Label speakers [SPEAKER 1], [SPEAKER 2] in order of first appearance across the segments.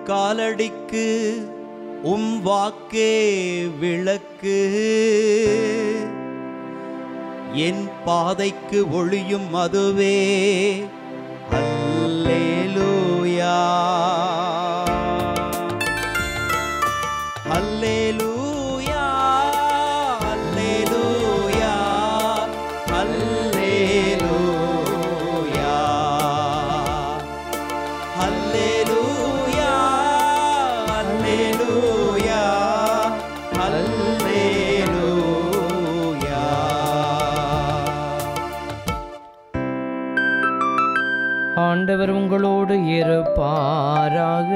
[SPEAKER 1] காலடிக்கு உம் வாக்கே விளக்கு என் பாதைக்கு ஒளியும் அதுவே அல்லேலூயா அல்லேலூயா அல்லேலூயா அல்லேலூயா அல்லேலூயா அல்லேலூயா அல்லேலூயா
[SPEAKER 2] ஆண்டவர் உங்களோடு இருப்பாராக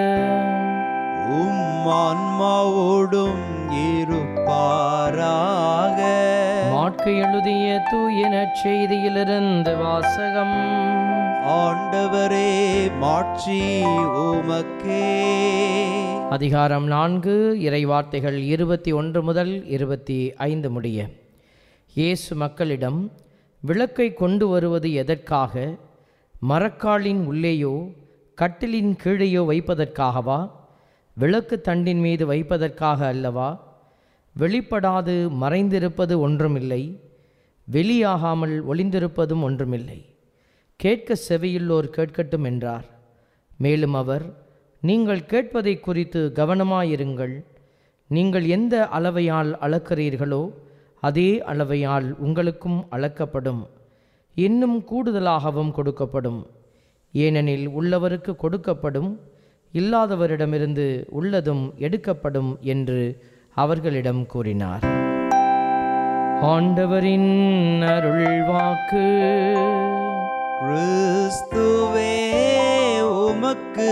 [SPEAKER 1] உம் ஆன்மாவோடும் இருப்பாராக
[SPEAKER 2] மாட்கு எழுதிய தூய நற்செய்தியிலிருந்து வாசகம்
[SPEAKER 1] ஆண்டவரே மாட்சி உமக்கே
[SPEAKER 2] அதிகாரம் நான்கு இறைவார்த்தைகள் இருபத்தி ஒன்று முதல் இருபத்தி ஐந்து முடிய இயேசு மக்களிடம் விளக்கை கொண்டு வருவது எதற்காக மரக்காலின் உள்ளேயோ கட்டிலின் கீழேயோ வைப்பதற்காகவா விளக்கு தண்டின் மீது வைப்பதற்காக அல்லவா வெளிப்படாது மறைந்திருப்பது ஒன்றுமில்லை வெளியாகாமல் ஒளிந்திருப்பதும் ஒன்றுமில்லை கேட்க செவியுள்ளோர் கேட்கட்டும் என்றார் மேலும் அவர் நீங்கள் கேட்பதை குறித்து கவனமாயிருங்கள் நீங்கள் எந்த அளவையால் அளக்கிறீர்களோ அதே அளவையால் உங்களுக்கும் அளக்கப்படும் இன்னும் கூடுதலாகவும் கொடுக்கப்படும் ஏனெனில் உள்ளவருக்கு கொடுக்கப்படும் இல்லாதவரிடமிருந்து உள்ளதும் எடுக்கப்படும் என்று அவர்களிடம் கூறினார் ஆண்டவரின் அருள்வாக்கு
[SPEAKER 1] கிறிஸ்துவே உமக்கு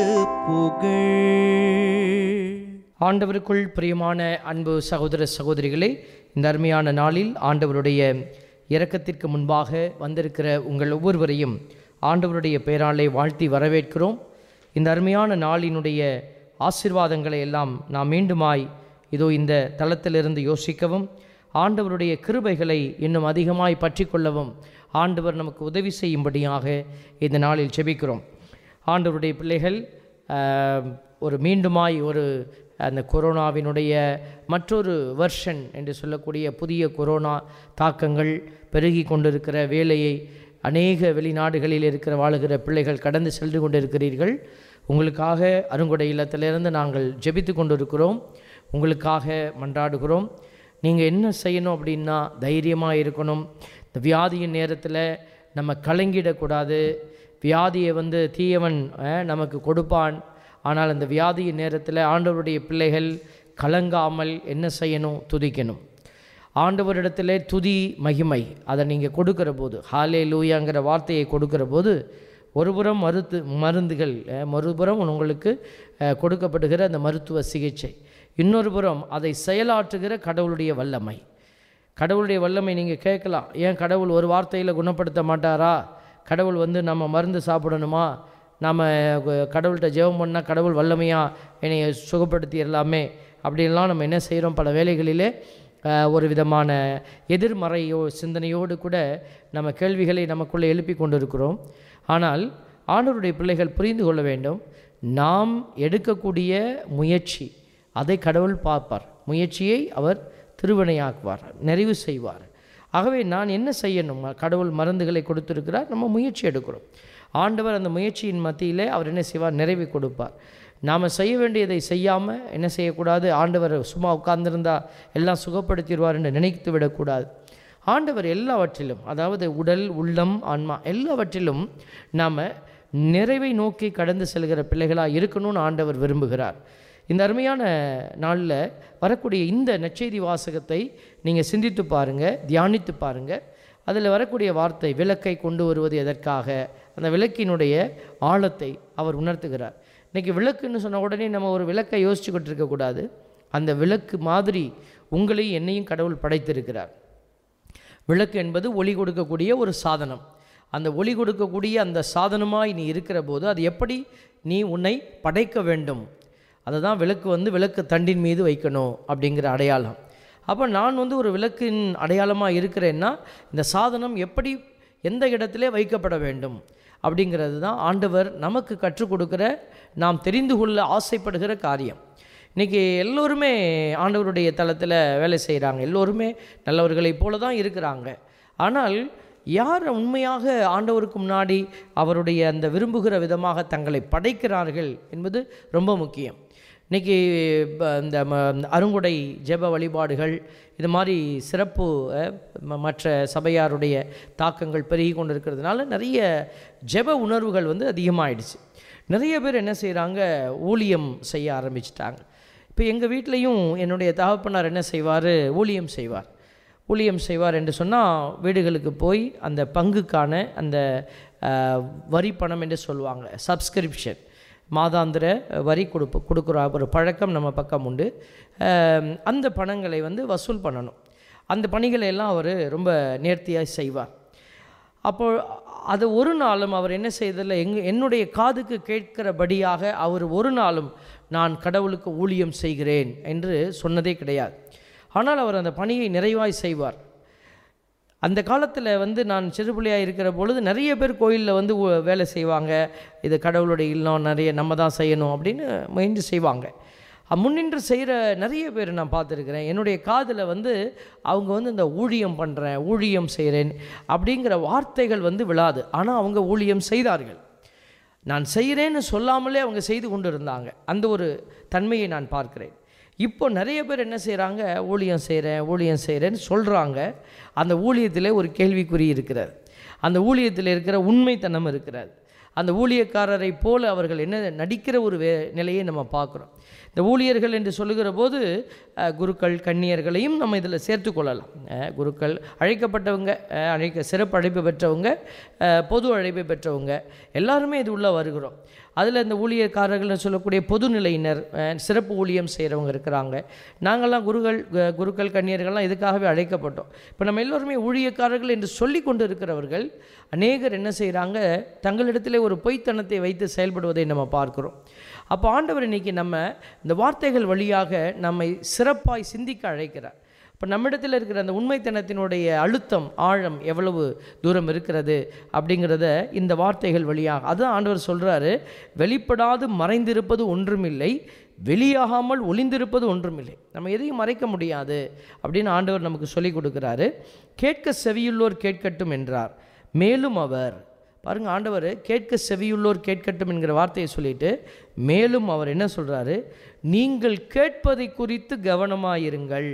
[SPEAKER 1] புகழ்
[SPEAKER 2] ஆண்டவருக்குள் பிரியமான அன்பு சகோதர சகோதரிகளே இந்த அருமையான நாளில் ஆண்டவருடைய இரக்கத்திற்கு முன்பாக வந்திருக்கிற உங்கள் ஒவ்வொருவரையும் ஆண்டவருடைய பெயராலே வாழ்த்தி வரவேற்கிறோம் இந்த அருமையான நாளினுடைய ஆசீர்வாதங்களை எல்லாம் நாம் மீண்டுமாய் இதோ இந்த தளத்திலிருந்து யோசிக்கவும் ஆண்டவருடைய கிருபைகளை இன்னும் அதிகமாய் பற்றி கொள்ளவும் ஆண்டவர் நமக்கு உதவி செய்யும்படியாக இந்த நாளில் செபிக்கிறோம் ஆண்டவருடைய பிள்ளைகள் ஆஹ், ஒரு மீண்டுமாய் ஒரு அந்த கொரோனாவினுடைய மற்றொரு வெர்ஷன் என்று சொல்லக்கூடிய புதிய கொரோனா தாக்கங்கள் பெருகி கொண்டிருக்கிற வேலையை அநேக வெளிநாடுகளில் இருக்கிற வாழுகிற பிள்ளைகள் கடந்து சென்று கொண்டிருக்கிறீர்கள் உங்களுக்காக அருங்கொடை இல்லத்திலிருந்து நாங்கள் ஜெபித்து கொண்டிருக்கிறோம் உங்களுக்காக மன்றாடுகிறோம் நீங்கள் என்ன செய்யணும் அப்படின்னா தைரியமாக இருக்கணும் இந்த வியாதியின் நேரத்தில் நம்ம கலங்கிடக்கூடாது வியாதியை வந்து தீயவன் அஹ், நமக்கு கொடுப்பான் ஆனால் அந்த வியாதியின் நேரத்தில் ஆண்டவருடைய பிள்ளைகள் கலங்காமல் என்ன செய்யணும் துதிக்கணும் ஆண்டவரிடத்திலே துதி மகிமை அதை நீங்கள் கொடுக்கிற போது ஹாலே லூயாங்கிற வார்த்தையை கொடுக்கிற போது ஒருபுறம் மருத்து மருந்துகள் அஹ், மறுபுறம் உங்களுக்கு அஹ், கொடுக்கப்படுகிற அந்த மருத்துவ சிகிச்சை இன்னொரு புறம் அதை செயலாற்றுகிற கடவுளுடைய வல்லமை கடவுளுடைய வல்லமை நீங்கள் கேட்கலாம் ஏன் கடவுள் ஒரு வார்த்தையில் குணப்படுத்த மாட்டாரா கடவுள் வந்து நம்ம மருந்து சாப்பிடணுமா நாம் கடவுள்கிட்ட ஜெபம் பண்ணால் கடவுள் வல்லமையாக என்னை சுகப்படுத்திடலாமே அப்படின்லாம் நம்ம என்ன செய்கிறோம் பல வேளைகளிலே அஹ், ஒரு விதமான எதிர்மறையோ சிந்தனையோடு கூட நம்ம கேள்விகளை நமக்குள்ளே எழுப்பி கொண்டிருக்கிறோம் ஆனால் ஆண்டவருடைய பிள்ளைகள் புரிந்து கொள்ள வேண்டும் நாம் எடுக்கக்கூடிய முயற்சி அதை கடவுள் பார்ப்பார் முயற்சியை அவர் திருவினையாக்குவார் நிறைவு செய்வார் ஆகவே நான் என்ன செய்யணும் கடவுள் மருந்துகளை கொடுத்திருக்கிறார் நம்ம முயற்சி எடுக்கிறோம் ஆண்டவர் அந்த முயற்சியின் மத்தியிலே அவர் என்ன செய்வார் நிறைவு கொடுப்பார் நாம் செய்ய வேண்டியதை செய்யாமல் என்ன செய்யக்கூடாது ஆண்டவர் சும்மா உட்கார்ந்திருந்தா எல்லாம் சுகப்படுத்திடுவார் என்று நினைத்து விடக்கூடாது ஆண்டவர் எல்லாவற்றிலும் அதாவது உடல் உள்ளம் ஆன்மா எல்லாவற்றிலும் நாம் நிறைவை நோக்கி கடந்து செல்கிற பிள்ளைகளாக இருக்கணும்னு ஆண்டவர் விரும்புகிறார் இந்த அருமையான நாளில் வரக்கூடிய இந்த நற்செய்தி வாசகத்தை நீங்கள் சிந்தித்து பாருங்கள் தியானித்து பாருங்கள் அதில் வரக்கூடிய வார்த்தை விளக்கை கொண்டு வருவது எதற்காக அந்த விளக்கினுடைய ஆழத்தை அவர் உணர்த்துகிறார் இன்றைக்கி விளக்குன்னு சொன்ன உடனே நம்ம ஒரு விளக்கை யோசிச்சுக்கிட்டு இருக்கக்கூடாது அந்த விளக்கு மாதிரி உங்களையும் என்னையும் கடவுள் படைத்திருக்கிறார் விளக்கு என்பது ஒளி கொடுக்கக்கூடிய ஒரு சாதனம் அந்த ஒளி கொடுக்கக்கூடிய அந்த சாதனமாய் நீ இருக்கிற போது அது எப்படி நீ உன்னை படைக்க வேண்டும் அதை தான் விளக்கு வந்து விளக்கு தண்டின் மீது வைக்கணும் அப்படிங்கிற அடையாளம் அப்போ நான் வந்து ஒரு விளக்கின் அடையாளமாக இருக்கிறேன்னா இந்த சாதனம் எப்படி எந்த இடத்திலே வைக்கப்பட வேண்டும் அப்படிங்கிறது தான் ஆண்டவர் நமக்கு கற்றுக் கொடுக்கிற நாம் தெரிந்து கொள்ள ஆசைப்படுகிற காரியம் இன்றைக்கி எல்லோருமே ஆண்டவருடைய தளத்தில் வேலை செய்கிறாங்க எல்லோருமே நல்லவர்களைப் போல தான் இருக்கிறாங்க ஆனால் யார் உண்மையாக ஆண்டவருக்கு முன்னாடி அவருடைய அந்த விரும்புகிற விதமாக தங்களை படைக்கிறார்கள் என்பது ரொம்ப முக்கியம் இன்றைக்கி இந்த ம- அருங்குடை ஜெப வழிபாடுகள் இது மாதிரி சிறப்பு அஹ், ம- மற்ற சபையாருடைய தாக்கங்கள் பெருகி கொண்டு இருக்கிறதுனால நிறைய ஜெப உணர்வுகள் வந்து அதிகமாகிடுச்சு நிறைய பேர் என்ன செய்கிறாங்க ஊழியம் செய்ய ஆரம்பிச்சிட்டாங்க இப்போ எங்கள் வீட்லேயும் என்னுடைய தகப்பனார் என்ன செய்வார் ஊழியம் செய்வார் ஊழியம் செய்வார் என்று சொன்னால் வீடுகளுக்கு போய் அந்த பங்குக்கான அந்த அஹ், வரி பணம் என்று சொல்லுவாங்க சப்ஸ்கிரிப்ஷன் மாதாந்திர வரி கொடுப்பு கொடுக்குற ஒரு பழக்கம் நம்ம பக்கம் உண்டு அஹ், அந்த பணங்களை வந்து வசூல் பண்ணணும் அந்த பணிகளை எல்லாம் அவர் ரொம்ப நேர்த்தியாக செய்வார் அப்போ அது ஒரு நாளும் அவர் என்ன செய்ததில்லை எங் என்னுடைய காதுக்கு கேட்கிறபடியாக அவர் ஒரு நாளும் நான் கடவுளுக்கு ஊழியம் செய்கிறேன் என்று சொன்னதே கிடையாது ஆனால் அவர் அந்த பணியை நிறைவாய் செய்வார் அந்த காலத்தில் வந்து நான் சிறுபிள்ளையாக இருக்கிற பொழுது நிறைய பேர் கோயிலில் வந்து ஊ- வேலை செய்வாங்க இது கடவுளுடைய இல்லம் நிறைய நம்ம தான் செய்யணும் அப்படின்னு முயன்று செய்வாங்க அ, முன்னின்று செய்கிற நிறைய பேர் நான் பார்த்துருக்கிறேன் என்னுடைய காதில் வந்து அவங்க வந்து இந்த ஊழியம் பண்ணுறேன் ஊழியம் செய்கிறேன் அப்படிங்கிற வார்த்தைகள் வந்து விழாது ஆனால் அவங்க ஊழியம் செய்தார்கள் நான் செய்கிறேன்னு சொல்லாமலே அவங்க செய்து கொண்டு இருந்தாங்க அந்த ஒரு தன்மையை நான் பார்க்கிறேன் இப்போ நிறைய பேர் என்ன செய்கிறாங்க ஊழியம் செய்கிறேன் ஊழியம் செய்கிறேன்னு சொல்கிறாங்க அந்த ஊழியத்திலே ஒரு கேள்விக்குறி இருக்கிறது அந்த ஊழியத்தில் இருக்கிற உண்மைத்தனம் இருக்கிறது அந்த ஊழியக்காரரை போல அவர்கள் என்ன நடிக்கிற ஒரு வே நிலையை நம்ம பார்க்குறோம் இந்த ஊழியர்கள் என்று சொல்லுகிற போது அஹ், குருக்கள் கன்னியர்களையும் நம்ம இதில் சேர்த்து கொள்ளலாம் அஹ், குருக்கள் அழைக்கப்பட்டவங்க அஹ், அழைக்க சிறப்பு அழைப்பு பெற்றவங்க அஹ், பொது அழைப்பு பெற்றவங்க எல்லாருமே இது உள்ளே வருகிறோம் அதில் இந்த ஊழியக்காரர்கள்னு சொல்லக்கூடிய பொதுநிலையினர் அஹ், சிறப்பு ஊழியம் செய்கிறவங்க இருக்கிறாங்க நாங்கள்லாம் குருகள் கு- குருக்கள் கன்னியர்கள்லாம் இதுக்காகவே அழைக்கப்பட்டோம் இப்போ நம்ம எல்லோருமே ஊழியக்காரர்கள் என்று சொல்லி கொண்டு இருக்கிறவர்கள் அநேகர் என்ன செய்கிறாங்க தங்களிடத்திலே ஒரு பொய்த்தனத்தை வைத்து செயல்படுவதை நம்ம பார்க்கிறோம் அப்போ ஆண்டவர் இன்னைக்கு நம்ம இந்த வார்த்தைகள் வழியாக நம்மை சிறப்பாய் சிந்திக்க அழைக்கிறார் இப்போ நம்மிடத்தில் இருக்கிற அந்த உண்மைத்தனத்தினுடைய அழுத்தம் ஆழம் எவ்வளவு தூரம் இருக்கிறது அப்படிங்கிறத இந்த வார்த்தைகள் வழியாக அதுதான் ஆண்டவர் சொல்கிறாரு வெளிப்படாது மறைந்திருப்பது ஒன்றுமில்லை வெளியாகாமல் ஒளிந்திருப்பது ஒன்றுமில்லை நம்ம எதையும் மறைக்க முடியாது அப்படின்னு ஆண்டவர் நமக்கு சொல்லிக் கொடுக்குறாரு கேட்க செவியுள்ளோர் கேட்கட்டும் என்றார் மேலும் அவர் பாருங்க ஆண்டவர் கேட்க செவியுள்ளோர் கேட்கட்டும் என்கிற வார்த்தையை சொல்லிட்டு மேலும் அவர் என்ன சொல்றாரு நீங்கள் கேட்பதை குறித்து கவனமாயிருங்கள்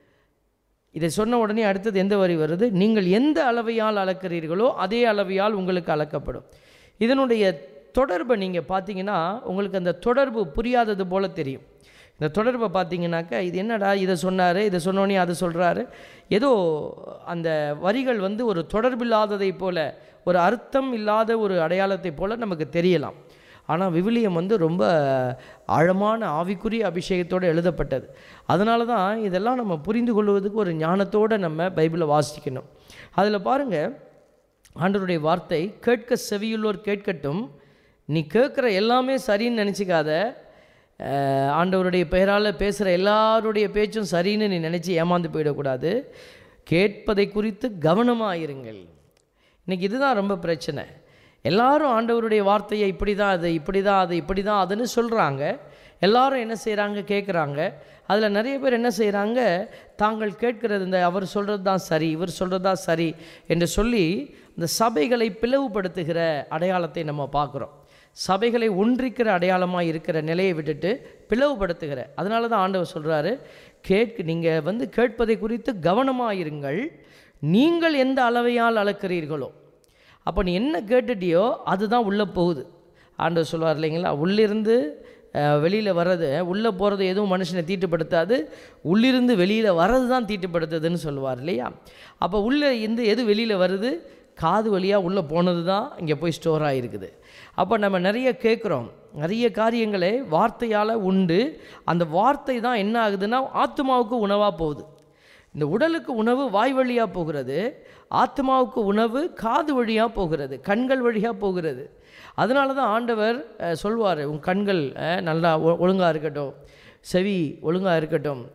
[SPEAKER 2] இதை சொன்ன உடனே அடுத்தது எந்த வரி வருது நீங்கள் எந்த அளவையால் அளக்கிறீர்களோ அதே அளவையால் உங்களுக்கு அளக்கப்படும் இதனுடைய தொடர்பை நீங்கள் பார்த்தீங்கன்னா உங்களுக்கு அந்த தொடர்பு புரியாதது போல தெரியும் இந்த தொடர்பை பார்த்தீங்கன்னாக்கா இது என்னடா இதை சொன்னார் இதை சொன்னோடனே அதை சொல்கிறாரு ஏதோ அந்த வரிகள் வந்து ஒரு தொடர்பில்லாததை போல ஒரு அர்த்தம் இல்லாத ஒரு அடையாளத்தை போல நமக்கு தெரியலாம் ஆனால் விவிலியம் வந்து ரொம்ப ஆழமான ஆவிக்குரிய அபிஷேகத்தோடு எழுதப்பட்டது அதனால தான் இதெல்லாம் நம்ம புரிந்து கொள்வதற்கு ஒரு ஞானத்தோடு நம்ம பைபிளை வாசிக்கணும் அதில் பாருங்கள் ஆண்டவருடைய வார்த்தை கேட்க செவியுள்ளோர் கேட்கட்டும் நீ கேட்குற எல்லாமே சரின்னு நினச்சிக்காத அஹ், ஆண்டவருடைய பெயரால் பேசுகிற எல்லாருடைய பேச்சும் சரின்னு நீ நினச்சி ஏமாந்து போயிடக்கூடாது கேட்பதை குறித்து கவனமாக இருங்கள் இன்னைக்கு இதுதான் ரொம்ப பிரச்சனை எல்லாரும் ஆண்டவருடைய வார்த்தையை இப்படி தான் அது இப்படி தான் அது இப்படி தான் அதுன்னு சொல்கிறாங்க எல்லாரும் என்ன செய்கிறாங்க கேட்குறாங்க அதில் நிறைய பேர் என்ன செய்கிறாங்க தாங்கள் கேட்கிறது இந்த அவர் சொல்கிறது தான் சரி இவர் சொல்கிறது தான் சரி என்று சொல்லி இந்த சபைகளை பிளவுபடுத்துகிற அடையாளத்தை நம்ம பார்க்குறோம் சபைகளை ஒன்றிக்கிற அடையாளமாக இருக்கிற நிலையை விட்டுட்டு பிளவுபடுத்துகிற அதனால தான் ஆண்டவர் சொல்கிறாரு கேட்க நீங்கள் வந்து கேட்பதை குறித்து கவனமாக இருங்கள் நீங்கள் எந்த அளவையால் அளக்கிறீர்களோ அப்போ நீ என்ன கேட்டுட்டியோ அதுதான் உள்ளே போகுது ஆண்டவர் சொல்வார் இல்லைங்களா உள்ளிருந்து வெளியில் வர்றது உள்ளே போகிறது எதுவும் மனுஷனை தீட்டுப்படுத்தாது உள்ளிருந்து வெளியில் வர்றது தான் தீட்டுப்படுத்துதுன்னு சொல்லுவார் இல்லையா அப்போ உள்ளே இருந்து எது வெளியில் வருது காது வழியாக உள்ளே போனது தான் இங்கே போய் ஸ்டோர் ஆகிருக்குது அப்போ நம்ம நிறைய கேட்குறோம் நிறைய காரியங்களை வார்த்தையால் உண்டு அந்த வார்த்தை தான் என்ன ஆகுதுன்னா ஆத்மாவுக்கு உணவாக போகுது இந்த உடலுக்கு உணவு வாய் வழியாக போகிறது ஆத்மாவுக்கு உணவு காது வழியாக போகிறது கண்கள் வழியாக போகிறது அதனால தான் ஆண்டவர் சொல்வார் உன் கண்கள் அஹ், நல்லா ஒழுங்காக இருக்கட்டும் செவி ஒழுங்காக இருக்கட்டும்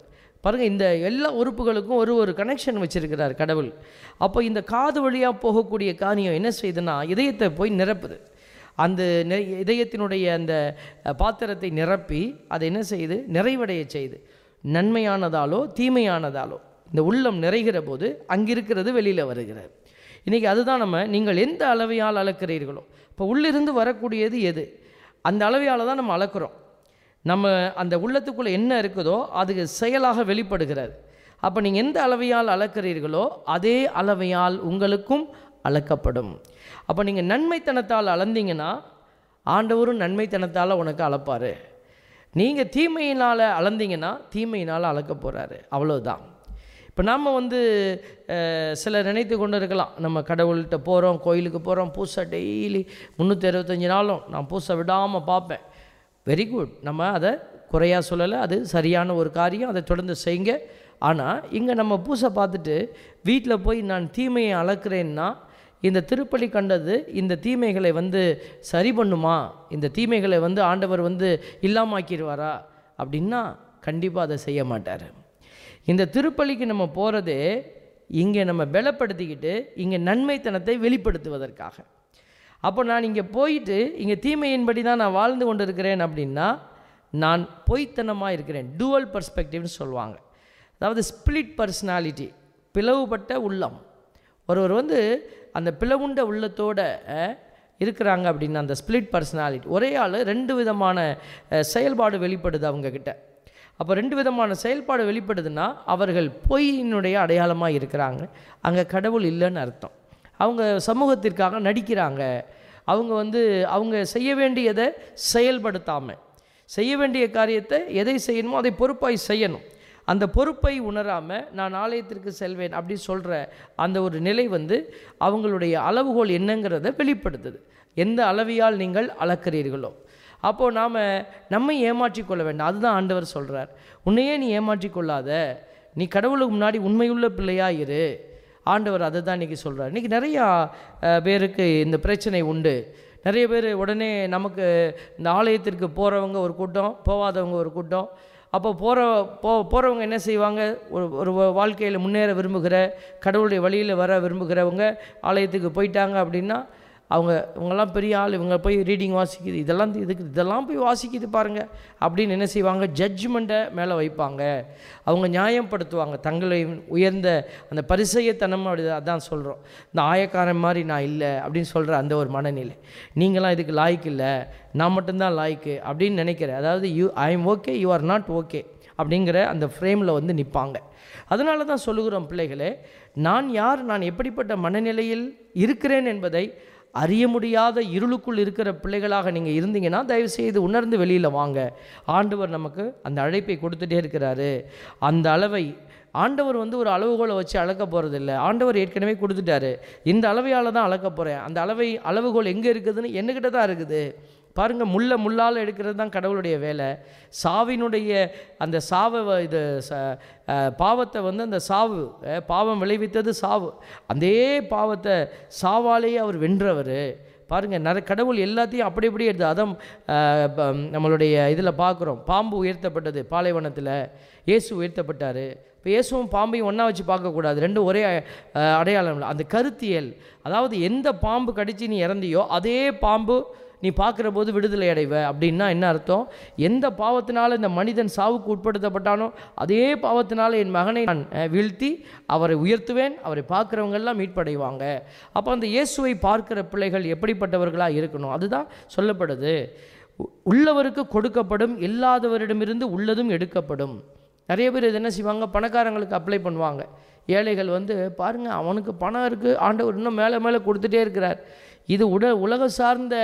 [SPEAKER 2] பாருங்கள் இந்த எல்லா உறுப்புகளுக்கும் ஒரு ஒரு கனெக்ஷன் வச்சிருக்கிறார் கடவுள் அப்போ இந்த காது வழியாக போகக்கூடிய காரியம் என்ன செய்யுதுன்னா இதயத்தை போய் நிரப்புது அந்த நெ- இதயத்தினுடைய அந்த அஹ், பாத்திரத்தை நிரப்பி அதை என்ன செய்யுது நிறைவடைய செய்யுது நன்மையானதாலோ தீமையானதாலோ இந்த உள்ளம் நிறைகிற போது அங்கிருக்கிறது வெளியில் வருகிறது இன்றைக்கி அதுதான் நம்ம நீங்கள் எந்த அளவையால் அளக்கிறீர்களோ இப்போ உள்ளிருந்து வரக்கூடியது எது அந்த அளவையால் தான் நம்ம அளக்கிறோம் நம்ம அந்த உள்ளத்துக்குள்ளே என்ன இருக்குதோ அதுக்கு செயலாக வெளிப்படுகிறது அப்போ நீங்கள் எந்த அளவையால் அளக்கிறீர்களோ அதே அளவையால் உங்களுக்கும் அளக்கப்படும் அப்போ நீங்கள் நன்மைத்தனத்தால் அளந்தீங்கன்னா ஆண்டவரும் நன்மைத்தனத்தால் உனக்கு அளப்பார் நீங்கள் தீமையினால் அளந்தீங்கன்னா தீமையினால் அளக்க போகிறாரு அவ்வளவுதான் இப்போ நாம் வந்து அஹ், சிலர் நினைத்து கொண்டு இருக்கலாம் நம்ம கடவுள்கிட்ட போகிறோம் கோயிலுக்கு போகிறோம் பூசை டெய்லி முந்நூற்றி அறுபத்தஞ்சு நாளும் நான் பூசை விடாமல் பார்ப்பேன் வெரி குட் நம்ம அதை குறையா சொல்லலை அது சரியான ஒரு காரியம் அதை தொடர்ந்து செய்யுங்க ஆனால் இங்கே நம்ம பூசை பார்த்துட்டு வீட்டில் போய் நான் தீமையை அளக்கிறேன்னா இந்த திருப்பலி கண்டது இந்த தீமைகளை வந்து சரி பண்ணுமா இந்த தீமைகளை வந்து ஆண்டவர் வந்து இல்லாமாக்கிடுவாரா அப்படின்னா கண்டிப்பாக அதை செய்ய மாட்டார் இந்த திருப்பலிக்கு நம்ம போகிறதே இங்கே நம்ம பலப்படுத்திக்கிட்டு இங்கே நன்மைத்தனத்தை வெளிப்படுத்துவதற்காக அப்போ நான் இங்கே போயிட்டு இங்கே தீமையின்படி தான் நான் வாழ்ந்து கொண்டு இருக்கிறேன் அப்படின்னா நான் பொய்த்தனமாக இருக்கிறேன் டுவல் பர்ஸ்பெக்டிவ்னு சொல்லுவாங்க அதாவது ஸ்பிளிட் பர்சனாலிட்டி பிளவுபட்ட உள்ளம் ஒருவர் வந்து அந்த பிளவுண்ட உள்ளத்தோட அஹ், இருக்கிறாங்க அப்படின்னா அந்த ஸ்பிளிட் பர்சனாலிட்டி ஒரே ஆள் ரெண்டு விதமான அஹ், செயல்பாடு வெளிப்படுது அவங்கக்கிட்ட அப்போ ரெண்டு விதமான செயல்பாடு வெளிப்படுதுன்னா அவர்கள் பொய்யினுடைய அடையாளமாக இருக்கிறாங்க அங்கே கடவுள் இல்லைன்னு அர்த்தம் அவங்க சமூகத்திற்காக நடிக்கிறாங்க அவங்க வந்து அவங்க செய்ய வேண்டியதை செயல்படுத்தாமல் செய்ய வேண்டிய காரியத்தை எதை செய்யணுமோ அதை பொறுப்பாய் செய்யணும் அந்த பொறுப்பை உணராமல் நான் ஆலயத்திற்கு செல்வேன் அப்படி சொல்கிற அந்த ஒரு நிலை வந்து அவங்களுடைய அளவுகோல் என்னங்கிறத வெளிப்படுத்துது எந்த அளவியால் நீங்கள் அளக்கிறீர்களோ அப்போது நாம் நம்மை ஏமாற்றிக் கொள்ள வேண்டாம் அதுதான் ஆண்டவர் சொல்கிறார் உன்னையே நீ ஏமாற்றிக் கொள்ளாத நீ கடவுளுக்கு முன்னாடி உண்மையுள்ள பிள்ளையா இரு ஆண்டவர் அதை தான் இன்றைக்கி சொல்கிறார் இன்றைக்கி நிறையா அஹ், பேருக்கு இந்த பிரச்சனை உண்டு நிறைய பேர் உடனே நமக்கு இந்த ஆலயத்திற்கு போகிறவங்க ஒரு கூட்டம் போகாதவங்க ஒரு கூட்டம் அப்போ போகிற போ போகிறவங்க என்ன செய்வாங்க ஒரு ஒரு வாழ்க்கையில் முன்னேற விரும்புகிற கடவுளுடைய வழியில் வர விரும்புகிறவங்க ஆலயத்துக்கு போயிட்டாங்க அப்படின்னா அவங்க இவங்கெல்லாம் பெரிய ஆள் இவங்க போய் ரீடிங் வாசிக்குது இதெல்லாம் இதுக்கு இதெல்லாம் போய் வாசிக்குது பாருங்கள் அப்படின்னு என்ன செய்வாங்க ஜட்ஜ்மெண்ட்டை மேலே வைப்பாங்க அவங்க நியாயப்படுத்துவாங்க தங்களை உயர்ந்த அந்த பரிசெயத்தனம் அப்படி அதான் சொல்கிறோம் இந்த ஆயக்காரன் மாதிரி நான் இல்லை அப்படின்னு சொல்கிற அந்த ஒரு மனநிலை நீங்களாம் இதுக்கு லாய்க்கு இல்லை நான் மட்டும்தான் லாய்க்கு அப்படின்னு நினைக்கிறேன் அதாவது you I am okay you are not okay அப்படிங்கிற அந்த ஃப்ரேமில் வந்து நிற்பாங்க அதனால தான் சொல்லுகிறோம் பிள்ளைகளே நான் யார் நான் எப்படிப்பட்ட மனநிலையில் இருக்கிறேன் என்பதை அறிய முடியாத இருளுக்குள் இருக்கிற பிள்ளைகளாக நீங்கள் இருந்தீங்கன்னா தயவு செய்து உணர்ந்து வெளியில் வாங்க ஆண்டவர் நமக்கு அந்த அழைப்பை கொடுத்துட்டே இருக்கிறாரு அந்த அளவை ஆண்டவர் வந்து ஒரு அளவுகோலை வச்சு அளக்க போகிறதில்ல ஆண்டவர் ஏற்கனவே கொடுத்துட்டாரு இந்த அளவையால் தான் அளக்க போகிறேன் அந்த அளவை அளவுகோல் எங்கே இருக்குதுன்னு என்கிட்ட தான் இருக்குது பாருங்கள் முள்ள முள்ளால் எடுக்கிறது தான் கடவுளுடைய வேலை சாவினுடைய அந்த சாவை வ- இது ச அஹ், பாவத்தை வந்து அந்த சாவு அஹ், பாவம் விளைவித்தது சாவு அதே பாவத்தை சாவாலேயே அவர் வென்றவர் பாருங்கள் நர கடவுள் எல்லாத்தையும் அப்படி அப்படியே எடுத்து அதான் அஹ், ப- நம்மளுடைய இதில் பார்க்குறோம் பாம்பு உயர்த்தப்பட்டது பாலைவனத்தில் இயேசு உயர்த்தப்பட்டார் இப்போ இயேசுவும் பாம்பையும் ஒன்றா வச்சு பார்க்கக்கூடாது ரெண்டும் ஒரே அஹ், அடையாளம் இல்லை அந்த கருத்தியல் அதாவது எந்த பாம்பு கடிச்சு நீ இறந்தியோ அதே பாம்பு நீ பார்க்குற போது விடுதலை அடைவ அப்படின்னா என்ன அர்த்தம் எந்த பாவத்தினால இந்த மனிதன் சாவுக்கு உட்படுத்தப்பட்டானோ அதே பாவத்தினால என் மகனை நான் அஹ், வீழ்த்தி அவரை உயர்த்துவேன் அவரை பார்க்குறவங்க எல்லாம் மீட்படைவாங்க அப்போ அந்த இயேசுவை பார்க்கிற பிள்ளைகள் எப்படிப்பட்டவர்களாக இருக்கணும் அதுதான் சொல்லப்படுது உ- உள்ளவருக்கு கொடுக்கப்படும் இல்லாதவரிடமிருந்து உள்ளதும் எடுக்கப்படும் நிறைய பேர் இது என்ன செய்வாங்க பணக்காரங்களுக்கு அப்ளை பண்ணுவாங்க ஏழைகள் வந்து பாருங்க அவனுக்கு பணம் இருக்குது ஆண்டவர் இன்னும் மேலே மேலே கொடுத்துட்டே இருக்கிறார் இது உட உலக சார்ந்த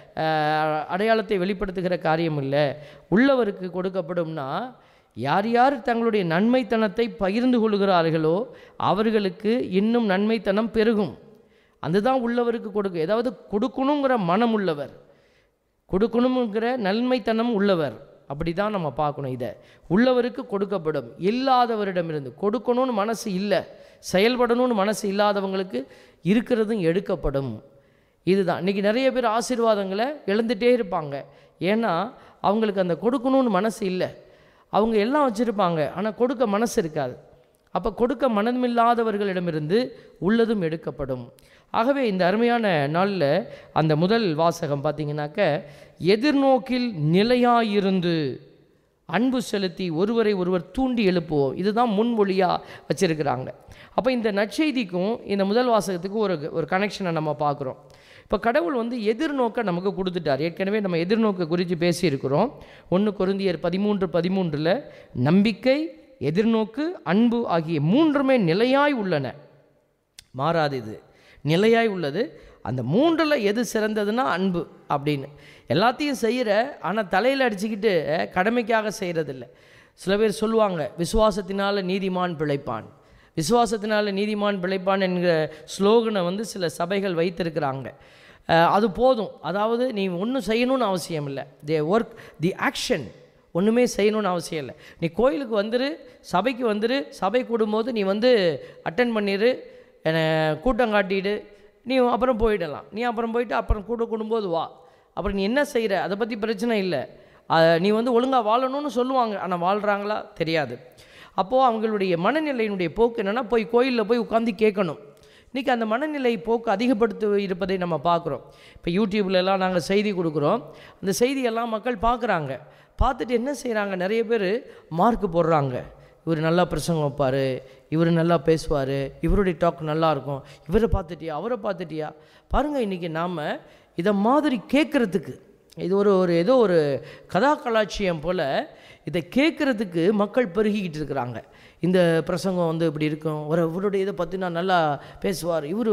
[SPEAKER 2] அஹ், அடையாளத்தை வெளிப்படுத்துகிற காரியம் இல்லை உள்ளவருக்கு கொடுக்கப்படும்னா யார் யார் தங்களுடைய நன்மைத்தனத்தை பகிர்ந்து கொள்கிறார்களோ அவர்களுக்கு இன்னும் நன்மைத்தனம் பெருகும் அதுதான் உள்ளவருக்கு கொடுக்க ஏதாவது கொடுக்கணுங்கிற மனம் உள்ளவர் கொடுக்கணுங்கிற நன்மைத்தனம் உள்ளவர் அப்படி தான் நம்ம பார்க்கணும் இதை உள்ளவருக்கு கொடுக்கப்படும் இல்லாதவரிடமிருந்து கொடுக்கணும்னு மனசு இல்லை செயல்படணும்னு மனசு இல்லாதவங்களுக்கு இருக்கிறதும் எடுக்கப்படும் இதுதான் இன்றைக்கி நிறைய பேர் ஆசீர்வாதங்களை இழந்துட்டே இருப்பாங்க ஏன்னா அவங்களுக்கு அந்த கொடுக்கணும்னு மனசு இல்லை அவங்க எல்லாம் வச்சுருப்பாங்க ஆனால் கொடுக்க மனசு இருக்காது அப்போ கொடுக்க மனமில்லாதவர்களிடமிருந்து உள்ளதும் எடுக்கப்படும் ஆகவே இந்த அருமையான நாளில் அந்த முதல் வாசகம் பார்த்தீங்கன்னாக்க எதிர்நோக்கில் நிலையாயிருந்து அன்பு செலுத்தி ஒருவரை ஒருவர் தூண்டி எழுப்புவோம் இதுதான் முன்மொழியாக வச்சுருக்கிறாங்க அப்போ இந்த நற்செய்திக்கும் இந்த முதல் வாசகத்துக்கும் ஒரு ஒரு கனெக்ஷனை நம்ம பார்க்குறோம் இப்போ கடவுள் வந்து எதிர்நோக்க நமக்கு கொடுத்துட்டார் ஏற்கனவே நம்ம எதிர்நோக்க குறித்து பேசியிருக்கிறோம் ஒன்று கொருந்தியர் பதிமூன்று பதிமூன்றில் நம்பிக்கை எதிர்நோக்கு அன்பு ஆகிய மூன்றுமே நிலையாய் உள்ளன மாறாது இது நிலையாய் உள்ளது அந்த மூன்றில் எது சிறந்ததுன்னா அன்பு அப்படின்னு எல்லாத்தையும் செய்கிற ஆனால் தலையில் அடிச்சுக்கிட்டு அஹ், கடமைக்காக செய்கிறதில்ல சில பேர் சொல்லுவாங்க விசுவாசத்தினால நீதிமான் பிழைப்பான் விசுவாசத்தினால நீதிமான் பிழைப்பான் என்கிற ஸ்லோகனை வந்து சில சபைகள் வைத்திருக்கிறாங்க அஹ், அது போதும் அதாவது நீ ஒன்றும் செய்யணும்னு அவசியம் இல்லை தி ஒர்க் தி ஆக்ஷன் ஒன்றுமே செய்யணும்னு அவசியம் இல்லை நீ கோயிலுக்கு வந்துரு சபைக்கு வந்துரு சபை கூடும்போது நீ வந்து அட்டன் பண்ணிடு என்னை கூட்டம் காட்டிடு நீ அப்புறம் போயிடலாம் நீ அப்புறம் போயிட்டு அப்புறம் கூட கூடும்போது வா அப்புறம் நீ என்ன செய்கிற அதை பற்றி பிரச்சனை இல்லை அஹ், நீ வந்து ஒழுங்காக வாழணும்னு சொல்லுவாங்க ஆனால் வாழ்கிறாங்களா தெரியாது அப்போது அவங்களுடைய மனநிலையினுடைய போக்கு என்னென்னா போய் கோயிலில் போய் உட்காந்து கேட்கணும் இன்றைக்கி அந்த மனநிலை போக்கு அதிகப்படுத்தி இருப்பதை நம்ம பார்க்குறோம் இப்போ யூடியூப்லலாம் நாங்கள் செய்தி கொடுக்குறோம் அந்த செய்தியெல்லாம் மக்கள் பார்க்குறாங்க பார்த்துட்டு என்ன செய்கிறாங்க நிறைய பேர் மார்க் போடுறாங்க இவர் நல்லா பிரசங்கம் வைப்பார் இவர் நல்லா பேசுவார் இவருடைய டாக் நல்லா இருக்கும் இவரை பார்த்துட்டியா அவரை பார்த்துட்டியா பாருங்கள் இன்றைக்கி நாம் இதை மாதிரி கேட்குறதுக்கு இது ஒரு ஒரு ஏதோ ஒரு கதா கலாட்சியம் போல் இதை கேட்குறதுக்கு மக்கள் பெருகிக்கிட்டு இருக்கிறாங்க இந்த பிரசங்கம் வந்து இப்படி இருக்கும் ஒரு இவருடைய இதை பற்றினா நல்லா பேசுவார் இவர்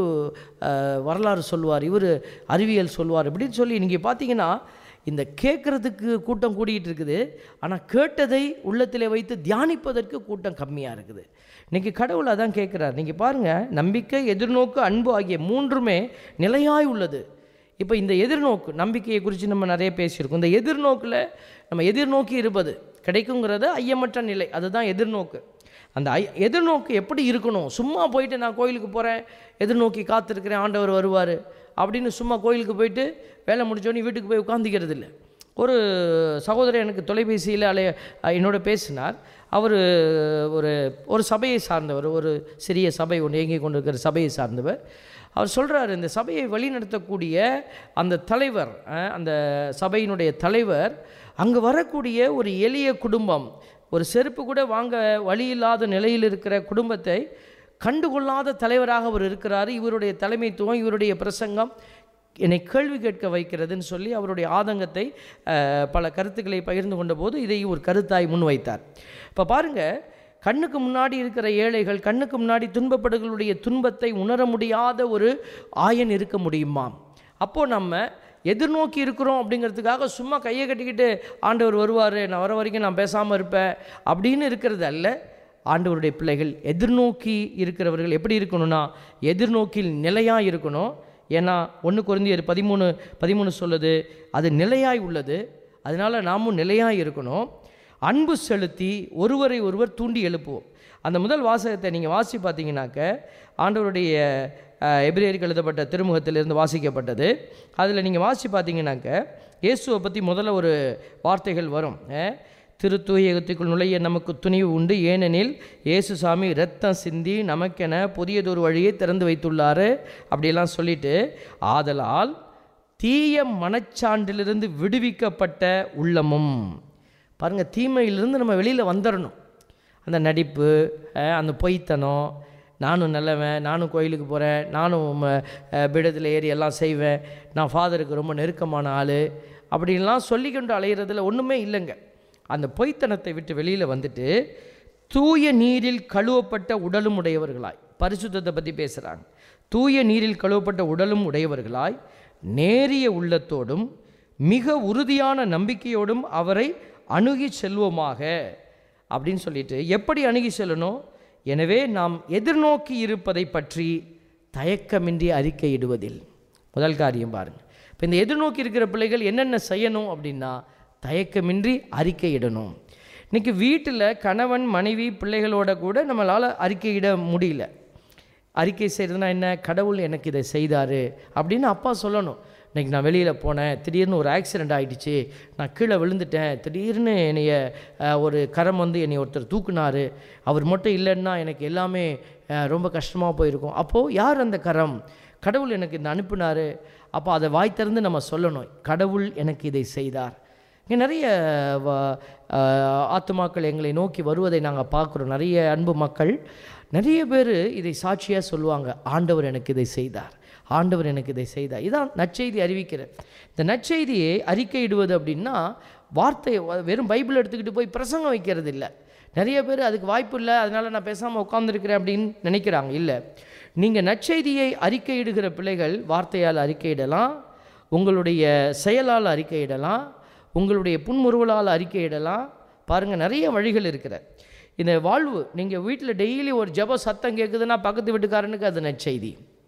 [SPEAKER 2] வரலாறு சொல்லுவார் இவர் அறிவியல் சொல்லுவார் இப்படின்னு சொல்லி நீங்கள் பார்த்தீங்கன்னா இந்த கேட்குறதுக்கு கூட்டம் கூடிக்கிட்டு இருக்குது ஆனால் கேட்டதை உள்ளத்திலே வைத்து தியானிப்பதற்கு கூட்டம் கம்மியாக இருக்குது இன்றைக்கி கடவுள் அதான் கேட்குறார் நீங்கள் பாருங்கள் நம்பிக்கை எதிர்நோக்கு அன்பு ஆகிய மூன்றுமே நிலையாய் உள்ளது இப்போ இந்த எதிர்நோக்கு நம்பிக்கையை குறித்து நம்ம நிறைய பேசியிருக்கோம் இந்த எதிர்நோக்கில் நம்ம எதிர்நோக்கி இருப்பது கிடைக்குங்கிறது ஐயமற்ற நிலை அதுதான் எதிர்நோக்கு அந்த ஐ எதிர்நோக்கு எப்படி இருக்கணும் சும்மா போயிட்டு நான் கோயிலுக்கு போகிறேன் எதிர்நோக்கி காத்திருக்கிறேன் ஆண்டவர் வருவார் அப்படின்னு சும்மா கோயிலுக்கு போயிட்டு வேலை முடிச்சோடனே வீட்டுக்கு போய் உட்காந்துக்கிறது இல்லை ஒரு சகோதரர் எனக்கு தொலைபேசியில் அலைய என்னோட பேசினார் அவர் ஒரு ஒரு சபையை சார்ந்தவர் ஒரு சிறிய சபை ஒன்று இயங்கி கொண்டிருக்கிற சபையை சார்ந்தவர் அவர் சொல்கிறார் இந்த சபையை வழிநடத்தக்கூடிய அந்த தலைவர் அஹ், அந்த சபையினுடைய தலைவர் அங்கே வரக்கூடிய ஒரு எளிய குடும்பம் ஒரு செருப்பு கூட வாங்க வழி இல்லாத நிலையில் இருக்கிற குடும்பத்தை கண்டுகொள்ளாத தலைவராக அவர் இருக்கிறார் இவருடைய தலைமைத்துவம் இவருடைய பிரசங்கம் என்னை கேள்வி கேட்க வைக்கிறதுன்னு சொல்லி அவருடைய ஆதங்கத்தை அஹ், பல கருத்துக்களை பகிர்ந்து கொண்ட போது இதை ஒரு கருத்தாய் முன்வைத்தார் இப்போ பாருங்கள் கண்ணுக்கு முன்னாடி இருக்கிற ஏழைகள் கண்ணுக்கு முன்னாடி துன்பப்படுகளுடைய துன்பத்தை உணர முடியாத ஒரு ஆயன் இருக்க முடியுமா அப்போது நம்ம எதிர்நோக்கி இருக்கிறோம் அப்படிங்கிறதுக்காக சும்மா கையை கட்டிக்கிட்டு ஆண்டவர் வருவார் நான் வர வரைக்கும் நான் பேசாமல் இருப்பேன் அப்படின்னு இருக்கிறது அல்ல ஆண்டவருடைய பிள்ளைகள் எதிர்நோக்கி இருக்கிறவர்கள் எப்படி இருக்கணும்னா எதிர்நோக்கில் நிலையாக இருக்கணும் ஏன்னா ஒன்று குறைந்தியர் பதிமூணு பதிமூணு சொல்லுது அது நிலையாய் உள்ளது அதனால் நாமும் நிலையாக இருக்கணும் அன்பு செலுத்தி ஒருவரை ஒருவர் தூண்டி எழுப்புவோம் அந்த முதல் வாசகத்தை நீங்கள் வாசி பார்த்தீங்கன்னாக்க ஆண்டவருடைய அஹ், எபிரேயருக்கு எழுதப்பட்ட திருமுகத்திலிருந்து வாசிக்கப்பட்டது அதில் நீங்கள் வாசி பார்த்தீங்கன்னாக்க இயேசுவை பற்றி முதல்ல ஒரு வார்த்தைகள் வரும் அஹ், திருத்தூயகத்துக்குள் நுழைய நமக்கு துணிவு உண்டு ஏனெனில் இயேசு சாமி இரத்தம் சிந்தி நமக்கென புதியதொரு வழியை திறந்து வைத்துள்ளாரு அப்படியெல்லாம் சொல்லிட்டு ஆதலால் தீய மனச்சான்றிலிருந்து விடுவிக்கப்பட்ட உள்ளமும் பாருங்கள் தீமையிலிருந்து நம்ம வெளியில் வந்துடணும் அந்த நடிப்பு அஹ், அந்த பொய்த்தனம் நானும் நல்லவன் நானும் கோயிலுக்கு போகிறேன் நானும் ம- அஹ், பீடத்தில் ஏறி எல்லாம் செய்வேன் நான் ஃபாதருக்கு ரொம்ப நெருக்கமான ஆள் அப்படின்லாம் சொல்லிக்கொண்டு அலையிறதுல ஒன்றுமே இல்லைங்க அந்த பொய்த்தனத்தை விட்டு வெளியில் வந்துட்டு தூய நீரில் கழுவப்பட்ட உடலும் உடையவர்களாய் பரிசுத்தத்தை பற்றி பேசுகிறாங்க தூய நீரில் கழுவப்பட்ட உடலும் உடையவர்களாய் நேரிய உள்ளத்தோடும் மிக உறுதியான நம்பிக்கையோடும் அவரை அணுகி செல்வோமாக அப்படின்னு சொல்லிட்டு எப்படி அணுகி செல்லணும் எனவே நாம் எதிர்நோக்கி இருப்பதை பற்றி தயக்கமின்றி அறிக்கையிடுவதில் முதல் காரியம் பாருங்கள் இப்போ இந்த எதிர்நோக்கி இருக்கிற பிள்ளைகள் என்னென்ன செய்யணும் அப்படின்னா தயக்கமின்றி அறிக்கையிடணும் இன்றைக்கி வீட்டில் கணவன் மனைவி பிள்ளைகளோட கூட நம்மளால் அறிக்கையிட முடியல அறிக்கை செய்கிறதுனா என்ன கடவுள் எனக்கு இதை செய்தார் அப்படின்னு அப்பா சொல்லணும் இன்னைக்கு நான் வெளியில் போனேன் திடீர்னு ஒரு ஆக்சிடெண்ட் ஆகிடுச்சு நான் கீழே விழுந்துட்டேன் திடீர்னு என்னைய அஹ், ஒரு கரம் வந்து என்னை ஒருத்தர் தூக்குனாரு அவர் மட்டும் இல்லைன்னா எனக்கு எல்லாமே அஹ், ரொம்ப கஷ்டமாக போயிருக்கும் அப்போது யார் அந்த கரம் கடவுள் எனக்கு இந்த அனுப்புனார் அப்போ அதை வாய் திறந்து நம்ம சொல்லணும் கடவுள் எனக்கு இதை செய்தார் இங்கே நிறைய வ- ஆஹ் ஆத்துமாக்கள் எங்களை நோக்கி வருவதை நாங்கள் பார்க்குறோம் நிறைய அன்பு மக்கள் நிறைய பேர் இதை சாட்சியாக சொல்லுவாங்க ஆண்டவர் எனக்கு இதை செய்தார் ஆண்டவர் எனக்கு இதை செய்தார் இதான் நற்செய்தி அறிவிக்கிற இந்த நற்செய்தியை அறிக்கையிடுவது அப்படின்னா வார்த்தை வெறும் பைபிள் எடுத்துக்கிட்டு போய் பிரசங்கம் வைக்கிறது இல்லை நிறைய பேர் அதுக்கு வாய்ப்பு இல்லை அதனால நான் பேசாமல் உட்காந்துருக்கிறேன் அப்படின்னு நினைக்கிறாங்க இல்லை நீங்கள் நற்செய்தியை அறிக்கையிடுகிற பிள்ளைகள் வார்த்தையால் அறிக்கையிடலாம் உங்களுடைய செயலால் அறிக்கையிடலாம் உங்களுடைய புன்முறுவலால் அறிக்கையிடலாம் பாருங்கள் நிறைய வழிகள் இருக்கிற இந்த வாழ்வு நீங்கள் வீட்டில் டெய்லி ஒரு ஜெப சத்தம் கேட்குதுன்னா பக்கத்து வீட்டுக்காரனுக்கு அது நற்செய்தி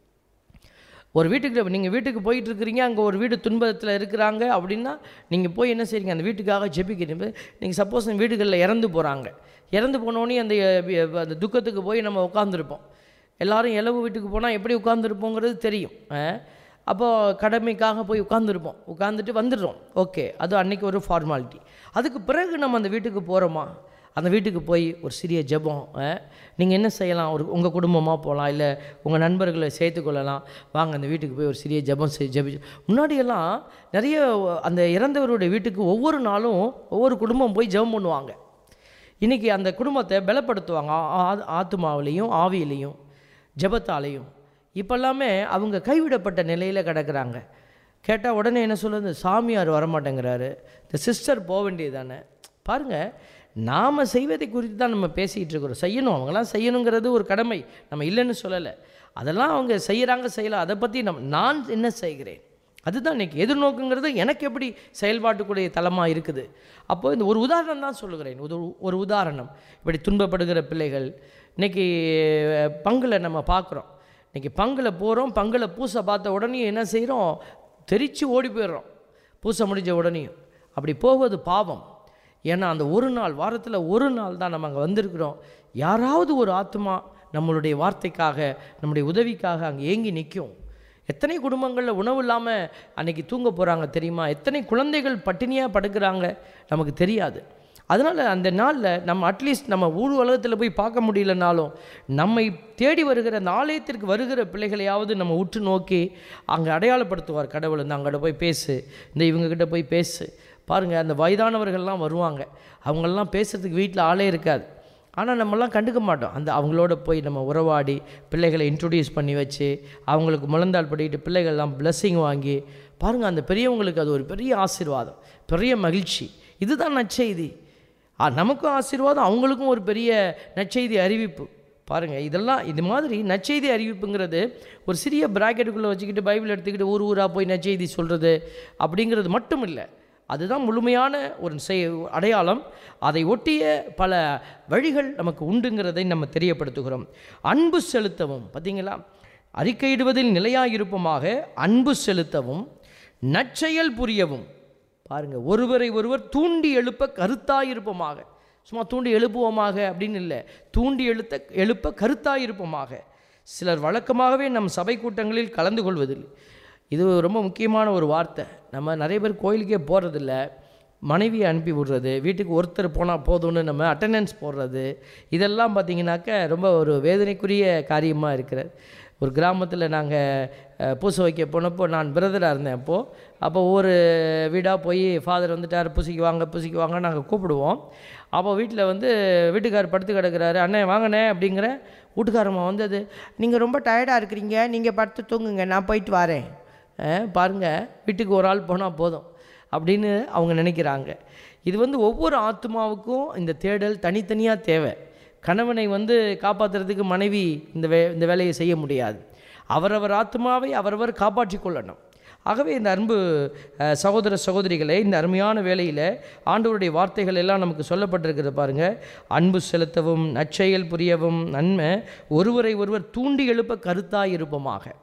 [SPEAKER 2] ஒரு வீட்டுக்கு நீங்கள் வீட்டுக்கு போயிட்டு இருக்கிறீங்க அங்கே ஒரு வீடு துன்பத்தில் இருக்கிறாங்க அப்படின்னா நீங்கள் போய் என்ன செய்றீங்க அந்த வீட்டுக்காக ஜெபிக்கிறீங்க நீங்கள் சப்போஸ் அந்த வீடுகளில் இறந்து போகிறாங்க இறந்து போனோடனே அந்த அஹ், அந்த துக்கத்துக்கு போய் நம்ம உட்காந்துருப்போம் எல்லாரும் இளவு வீட்டுக்கு போனால் எப்படி உட்காந்துருப்போங்கிறது தெரியும் அஹ். அப்போது கடமைக்காக போய் உட்காந்துருப்போம் உட்காந்துட்டு வந்துடுறோம் ஓகே அது அன்னைக்கு ஒரு ஃபார்மாலிட்டி அதுக்கு பிறகு நம்ம அந்த வீட்டுக்கு போகிறோமா அந்த வீட்டுக்கு போய் ஒரு சிறிய ஜெபம் நீங்கள் என்ன செய்யலாம் ஒரு உங்கள் குடும்பமாக போகலாம் இல்லை உங்கள் நண்பர்களை சேர்த்துக்கொள்ளலாம் வாங்க அந்த வீட்டுக்கு போய் ஒரு சிறிய ஜெபம் செய் ஜெபி முன்னாடியெல்லாம் நிறைய அந்த இறந்தவருடைய வீட்டுக்கு ஒவ்வொரு நாளும் ஒவ்வொரு குடும்பம் போய் ஜெபம் பண்ணுவாங்க இன்றைக்கி அந்த குடும்பத்தை பலப்படுத்துவாங்க ஆ- ஆ- ஆத்துமாவிலையும் ஆவியிலையும் ஜெபத்தாலையும் இப்போல்லாமே அவங்க கைவிடப்பட்ட நிலையில் கிடக்குறாங்க கேட்டால் உடனே என்ன சொல்லுது சாமியார் வரமாட்டேங்கிறாரு இந்த சிஸ்டர் போக வேண்டியது தானே பாருங்கள் நாம் செய்வதை குறித்து தான் நம்ம பேசிகிட்டு இருக்கிறோம் செய்யணும் அவங்களாம் செய்யணுங்கிறது ஒரு கடமை நம்ம இல்லைன்னு சொல்லலை அதெல்லாம் அவங்க செய்கிறாங்க செய்யலாம் அதை பற்றி நம் நான் என்ன செய்கிறேன் அதுதான் இன்னைக்கு எதிர்நோக்குங்கிறது எனக்கு எப்படி செயல்பாட்டுக்குடைய தளமாக இருக்குது அப்போ இந்த ஒரு உதாரணம் தான் சொல்லுகிறேன் ஒரு ஒரு உதாரணம் இப்படி துன்பப்படுகிற பிள்ளைகள் இன்னைக்கு அஹ், பங்குல நம்ம பார்க்குறோம் இன்னைக்கு பங்குல போகிறோம் பங்குல பூசை பார்த்த உடனே என்ன செய்கிறோம் தெரிச்சு ஓடி போயிடுறோம் பூசை முடிஞ்ச உடனேயும் அப்படி போவது பாவம் ஏன்னா அந்த ஒரு நாள் வாரத்தில் ஒரு நாள் தான் நம்ம அங்கே வந்திருக்கிறோம் யாராவது ஒரு ஆத்மா நம்மளுடைய வார்த்தைக்காக நம்முடைய உதவிக்காக அங்கே ஏங்கி நிற்கும் எத்தனை குடும்பங்களில் உணவு இல்லாமல் அன்னைக்கு தூங்க போகிறாங்க தெரியுமா எத்தனை குழந்தைகள் பட்டினியாக படுக்கிறாங்க நமக்கு தெரியாது அதனால் அந்த நாளில் நம்ம அட்லீஸ்ட் நம்ம ஊர் உலகத்தில் போய் பார்க்க முடியலனாலும் நம்மை தேடி வருகிற அந்த ஆலயத்திற்கு வருகிற பிள்ளைகளையாவது நம்ம உற்று நோக்கி அங்கே அடையாளப்படுத்துவார் கடவுள் இந்த அங்கிட்ட போய் பேசு இந்த இவங்கக்கிட்ட போய் பேசு பாருங்கள் அந்த வயதானவர்கள்லாம் வருவாங்க அவங்களெல்லாம் பேசுறதுக்கு வீட்டில் ஆளே இருக்காது ஆனால் நம்மலாம் கண்டுக்க மாட்டோம் அந்த அவங்களோட போய் நம்ம உறவாடி பிள்ளைகளை இன்ட்ரொடியூஸ் பண்ணி வச்சு அவங்களுக்கு முழந்தாள் படிக்கிட்டு பிள்ளைகள்லாம் blessing வாங்கி பாருங்கள் அந்த பெரியவங்களுக்கு அது ஒரு பெரிய ஆசீர்வாதம் பெரிய மகிழ்ச்சி இதுதான் நற்செய்தி ஆ, நமக்கும் ஆசீர்வாதம் அவங்களுக்கும் ஒரு பெரிய நற்செய்தி அறிவிப்பு பாருங்கள் இதெல்லாம் இது மாதிரி நற்செய்தி அறிவிப்புங்கிறது ஒரு சிறிய பிராக்கெட்டுக்குள்ளே வச்சுக்கிட்டு பைபிள் எடுத்துக்கிட்டு ஊர் ஊராக போய் நற்செய்தி சொல்கிறது அப்படிங்கிறது மட்டும் இல்லை அதுதான் முழுமையான ஒரு செய் அடையாளம் அதை ஒட்டிய பல வழிகள் நமக்கு உண்டுங்கிறதை நம்ம தெரியப்படுத்துகிறோம் அன்பு செலுத்தவும் பார்த்தீங்களா அறிக்கையிடுவதில் நிலையாயிருப்பமாக அன்பு செலுத்தவும் நற்செயல் புரியவும் பாருங்க ஒருவரை ஒருவர் தூண்டி எழுப்ப கருத்தாயிருப்போமாக சும்மா தூண்டி எழுப்புவோமாக அப்படின்னு இல்லை தூண்டி எழுத்த எழுப்ப கருத்தாயிருப்போமாக சிலர் வழக்கமாகவே நம் சபை கூட்டங்களில் கலந்து கொள்வதில்லை இது ரொம்ப முக்கியமான ஒரு வார்த்தை நம்ம நிறைய பேர் கோயிலுக்கே போகிறதில்ல மனைவியை அனுப்பி விடுறது வீட்டுக்கு ஒருத்தர் போனால் போதும்னு நம்ம அட்டெண்டன்ஸ் போடுறது இதெல்லாம் பார்த்திங்கனாக்க ரொம்ப ஒரு வேதனைக்குரிய காரியமாக இருக்கிறது ஒரு கிராமத்தில் நாங்கள் பூசை வைக்க போனப்போ நான் பிரதராக இருந்தேன் அப்போது அப்போ ஒவ்வொரு வீடாக போய் ஃபாதர் வந்துட்டார் பூசிக்கு வாங்க பூசிக்கு வாங்க நாங்கள் கூப்பிடுவோம் அப்போ வீட்டில் வந்து வீட்டுக்காரர் படுத்து கிடக்குறாரு அண்ணே வாங்கண்ணே அப்படிங்கிற வீட்டுக்காரம்மா வந்தது நீங்கள் ரொம்ப டயர்டாக இருக்கிறீங்க நீங்கள் படுத்து தூங்குங்க நான் போயிட்டு வரேன் அஹ், பாருங்க வீட்டுக்கு ஒரு ஆள் போனால் போதும் அப்படின்னு அவங்க நினைக்கிறாங்க இது வந்து ஒவ்வொரு ஆத்மாவுக்கும் இந்த தேடல் தனித்தனியாக தேவை கணவனை வந்து காப்பாற்றுறதுக்கு மனைவி இந்த வே இந்த வேலையை செய்ய முடியாது அவரவர் ஆத்மாவை அவரவர் காப்பாற்றி கொள்ளணும் ஆகவே இந்த அன்பு அஹ், சகோதர சகோதரிகளே இந்த அருமையான வேலையில் ஆண்டவருடைய வார்த்தைகள் எல்லாம் நமக்கு சொல்லப்பட்டிருக்கிறது பாருங்கள் அன்பு செலுத்தவும் நற்செயல் புரியவும் நன்மை ஒருவரை ஒருவர் தூண்டி எழுப்ப கருத்தாய் இருப்போமாக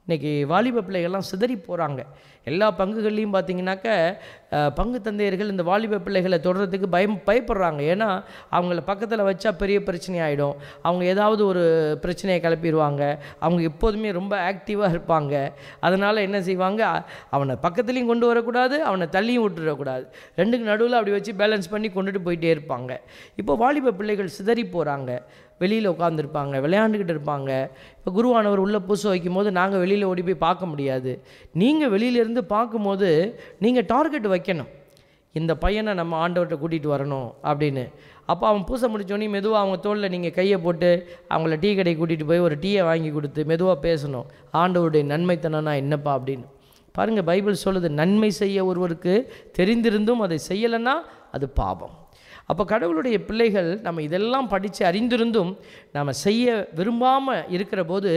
[SPEAKER 2] இன்றைக்கி வாலிப பிள்ளைகள்லாம் சிதறி போகிறாங்க எல்லா பங்குகள்லையும் பார்த்தீங்கன்னாக்க அஹ், பங்கு தந்தையர்கள் இந்த வாலிப பிள்ளைகளை தொடர்றதுக்கு பயம் பயப்படுறாங்க ஏன்னா அவங்கள பக்கத்தில் வச்சா பெரிய பிரச்சனை ஆகிடும் அவங்க ஏதாவது ஒரு பிரச்சனையை கிளப்பிடுவாங்க அவங்க எப்போதுமே ரொம்ப ஆக்டிவாக இருப்பாங்க அதனால் என்ன செய்வாங்க அ- அவனை பக்கத்துலேயும் கொண்டு வரக்கூடாது அவனை தள்ளியும் விட்டுறக்கூடாது ரெண்டுக்கு நடுவில் அப்படி வச்சு பேலன்ஸ் பண்ணி கொண்டுட்டு போயிட்டே இருப்பாங்க இப்போ வாலிப பிள்ளைகள் சிதறி போகிறாங்க வெளியில் உட்காந்துருப்பாங்க விளையாண்டுக்கிட்டு இருப்பாங்க இப்போ குருவானவர் உள்ளே பூச வைக்கும் போது நாங்கள் வெளியில் ஓடி போய் பார்க்க முடியாது நீங்கள் வெளியிலேருந்து பார்க்கும்போது நீங்கள் டார்கெட் வைக்கணும் இந்த பையனை நம்ம ஆண்டவர்கிட்ட கூட்டிகிட்டு வரணும் அப்படின்னு அப்போ அவன் பூசை முடிச்சோடனே மெதுவாக அவங்க தோளில் நீங்கள் கையை போட்டு அவங்கள டீ கடைக்கு கூட்டிகிட்டு போய் ஒரு டீயை வாங்கி கொடுத்து மெதுவாக பேசணும் ஆண்டவருடைய நன்மைத்தனம்னா என்னப்பா அப்படின்னு பாருங்கள் பைபிள் சொல்லுது நன்மை செய்ய ஒருவருக்கு தெரிந்திருந்தும் அதை செய்யலைன்னா அது பாவம் அப்போ கடவுளுடைய பிள்ளைகள் நம்ம இதெல்லாம் படித்து அறிந்திருந்தும் நம்ம செய்ய விரும்பாமல் இருக்கிற போது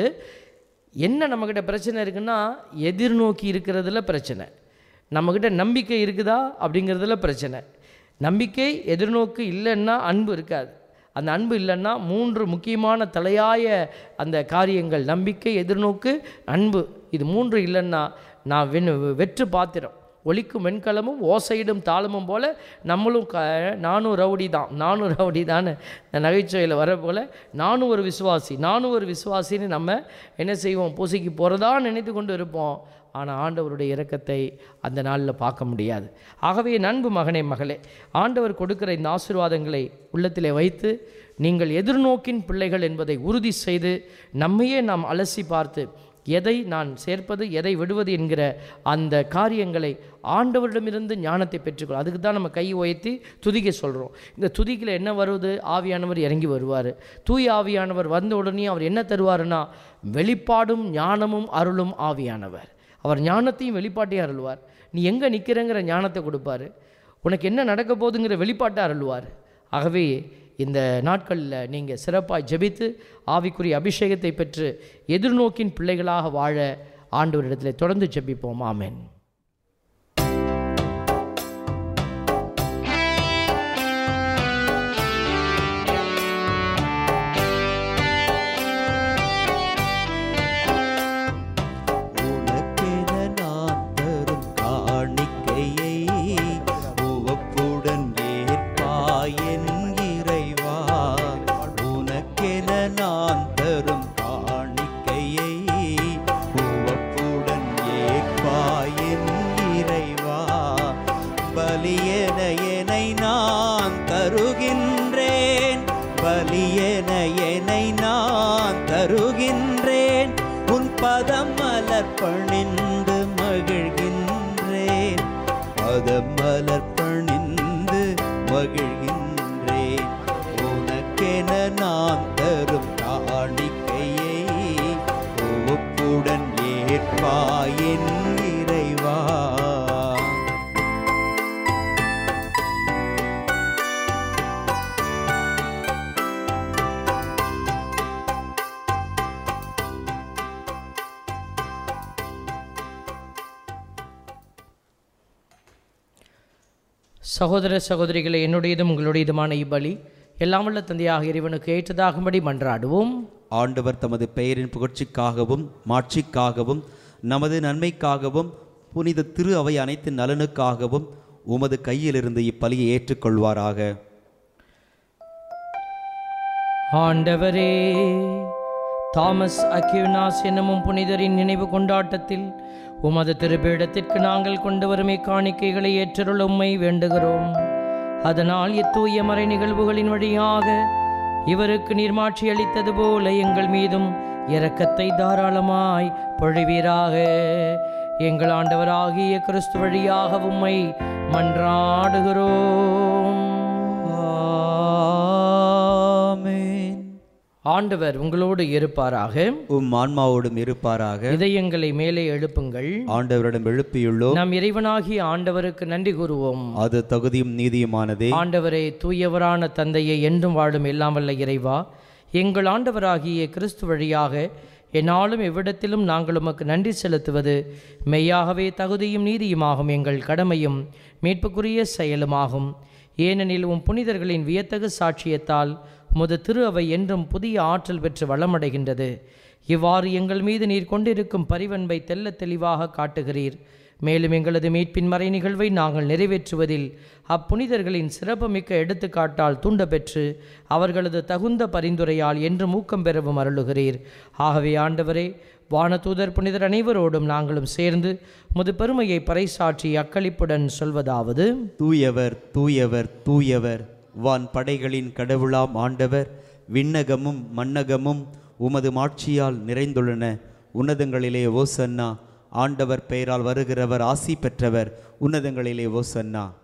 [SPEAKER 2] என்ன நம்மக்கிட்ட பிரச்சனை இருக்குன்னா எதிர்நோக்கி இருக்கிறதுல பிரச்சனை நம்மக்கிட்ட நம்பிக்கை இருக்குதா அப்படிங்கிறதுல பிரச்சனை நம்பிக்கை எதிர்நோக்கு இல்லைன்னா அன்பு இருக்காது அந்த அன்பு இல்லைன்னா மூன்று முக்கியமான தலையாய அந்த காரியங்கள் நம்பிக்கை எதிர்நோக்கு அன்பு இது மூன்று இல்லைன்னா நான் வென் வெற்று பாத்திரம் ஒலிக்கும் வெண்கலமும் ஓசையிடும் தாளமும் போல் நம்மளும் க நானும் ரவுடி தான் நானும் ரவுடி தான் நகைச்சுவையில் வர போல் நானும் ஒரு விசுவாசி நானும் ஒரு விசுவாசின்னு நம்ம என்ன செய்வோம் பூசைக்கு போகிறதா நினைத்து கொண்டு இருப்போம் ஆனால் ஆண்டவருடைய இரக்கத்தை அந்த நாளில் பார்க்க முடியாது ஆகவே நண்பு மகனே மகளே ஆண்டவர் கொடுக்கிற இந்த ஆசீர்வாதங்களை உள்ளத்திலே வைத்து நீங்கள் எதிர்நோக்கின் பிள்ளைகள் என்பதை உறுதி செய்து நம்மையே நாம் அலசி பார்த்து எதை நான் சேர்ப்பது எதை விடுவது என்கிற அந்த காரியங்களை ஆண்டவரிடமிருந்து ஞானத்தை பெற்றுக்கொள் அதுக்கு தான் நம்ம கை உயர்த்தி துதிக்க சொல்கிறோம் இந்த துதிக்கில் என்ன வருவது ஆவியானவர் இறங்கி வருவார் தூய ஆவியானவர் வந்த உடனே அவர் என்ன தருவாருன்னா வெளிப்பாடும் ஞானமும் அருளும் ஆவியானவர் அவர் ஞானத்தையும் வெளிப்பாட்டையும் அருள்வார் நீ எங்கே நிற்கிறங்கிற ஞானத்தை கொடுப்பாரு உனக்கு என்ன நடக்க போகுதுங்கிற வெளிப்பாட்டை அருள்வார் ஆகவே இந்த நாட்களில் நீங்கள் சிறப்பாக ஜெபித்து ஆவிக்குரிய அபிஷேகத்தை பெற்று எதிர்நோக்கின் பிள்ளைகளாக வாழ ஆண்டவரிடத்தில் தொடர்ந்து ஜெபிப்போம் ஆமென்
[SPEAKER 1] உனக்கென நான் தரும் காணிக்கையை உவப்புடன் ஏற்பாய் என் இறைவா உனக்கென நான் தரும் காணிக்கையை உவப்புடன் ஏற்பாய் என் இறைவா பலியென என்னை நான் தருகின்றேன் பலியென என்னை நான் தருகின்றேன் உன் பதம் மலர் பணிந்து மகிழ்கின்றேன் பதம் மலர் பணிந்து மகிழ்கின்றேன் உனக்கென நான் தரும் காணிக்கையை ஒப்புடன் ஏற்பாயின் இறைவா
[SPEAKER 2] சகோதர சகோதரிகளை என்னுடையதும் உங்களுடையதுமான இப்பலி எல்லாம் வல்ல தந்தையாக இறைவனுக்கு ஏற்றதாகும்படி மன்றாடுவோம்
[SPEAKER 1] ஆண்டவர் தமது பெயரின் புகழ்ச்சிக்காகவும் மாட்சிக்காகவும் நமது நன்மைக்காகவும் புனித திரு அவை அனைத்து நலனுக்காகவும் உமது கையிலிருந்து இப்பலியை ஏற்றுக்கொள்வாராக
[SPEAKER 2] ஆண்டவரே தாமஸ் அக்யூனாஸ் என்னும் புனிதரின் நினைவு கொண்டாட்டத்தில் உமது திருப்பீடத்திற்கு நாங்கள் கொண்டு வரும் காணிக்கைகளை ஏற்றருள் உம்மை வேண்டுகிறோம் அதனால் இத்தூய மறை நிகழ்வுகளின் வழியாக இவருக்கு நீர்மாட்சி அளித்தது போல எங்கள் மீதும் இரக்கத்தை தாராளமாய் பொழிவீராக எங்கள் ஆண்டவராகிய கிறிஸ்து வழியாக உம்மை மன்றாடுகிறோம்
[SPEAKER 1] ஆமென்
[SPEAKER 2] ஆண்டவர் உங்களோடு இருப்பாராக
[SPEAKER 1] உம் ஆன்மாவோடும் இருப்பாராக
[SPEAKER 2] இதயங்களை மேலே எழுப்புங்கள்
[SPEAKER 1] ஆண்டவரிடம் எழுப்பியுள்ளோம்
[SPEAKER 2] நம் இறைவனாகிய ஆண்டவருக்கு நன்றி கூறுவோம்
[SPEAKER 1] அது தகுதியும் நீதியுமானதே
[SPEAKER 2] ஆண்டவரே தூயவரான தந்தையை என்றும் வாழும் எல்லாம் வல்ல இறைவா எங்கள் ஆண்டவராகிய கிறிஸ்து வழியாக என்னாலும் எவ்விடத்திலும் நாங்கள் உமக்கு நன்றி செலுத்துவது மெய்யாகவே தகுதியும் நீதியுமாகும் எங்கள் கடமையும் மீட்புக்குரிய செயலுமாகும் ஏனெனில் உம் புனிதர்களின் வியத்தகு சாட்சியத்தால் உமது திரு அவை என்றும் புதிய ஆற்றல் பெற்று வளமடைகின்றது இவ்வாறு எங்கள் மீது நீர் கொண்டிருக்கும் பரிவன்பை தெள்ளத் தெளிவாக காட்டுகிறீர் மேலும் எங்களது மீட்பின் மறை நிகழ்வை நாங்கள் நிறைவேற்றுவதில் அப்புனிதர்களின் சிறப்புமிக்க எடுத்துக்காட்டால் தூண்ட பெற்று அவர்களது தகுந்த பரிந்துரையால் என்று மூக்கம் பெறவும் அருளுகிறீர் ஆகவே ஆண்டவரே வானதூதர் புனிதர் அனைவரோடும் நாங்களும் சேர்ந்து முது பெருமையை பறைசாற்றி அக்களிப்புடன் சொல்வதாவது
[SPEAKER 1] தூயவர் தூயவர் தூயவர் வான் படைகளின் கடவுளாம் ஆண்டவர் விண்ணகமும் மண்ணகமும் உமது மாட்சியால் நிறைந்துள்ளன உன்னதங்களிலே ஓசன்னா ஆண்டவர் பெயரால் வருகிறவர் ஆசி பெற்றவர் உன்னதங்களிலே ஓசன்னா